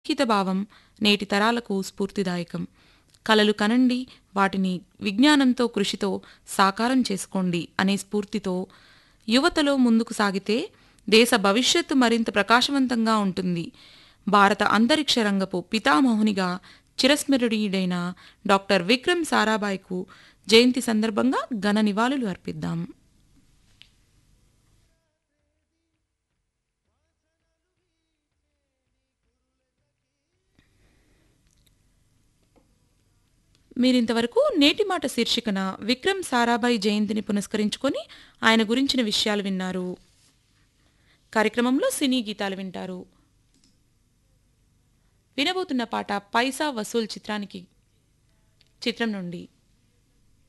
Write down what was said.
భావం నేటి తరాలకు స్ఫూర్తిదాయకం కలలు కనండి వాటిని విజ్ఞానంతో కృషితో సాకారం చేసుకోండి అనే స్ఫూర్తితో యువతలో ముందుకు సాగితే దేశ భవిష్యత్తు మరింత ప్రకాశవంతంగా ఉంటుంది భారత అంతరిక్ష రంగపు పితామహునిగా చిరస్మరణీయుడైన డాక్టర్ విక్రమ్ సారాభాయ్కు జయంతి సందర్భంగా ఘన నివాళులు అర్పిద్దాం మీరింతవరకు నేటి మాట శీర్షికన విక్రమ్ సారాభాయ్ జయంతిని పురస్కరించుకొని ఆయన గురించిన విషయాలు విన్నారు కార్యక్రమంలో సినీ గీతాలు వింటారు వినబోతున్న పాట పైసా వసూల్ చిత్రానికి చిత్రం నుండి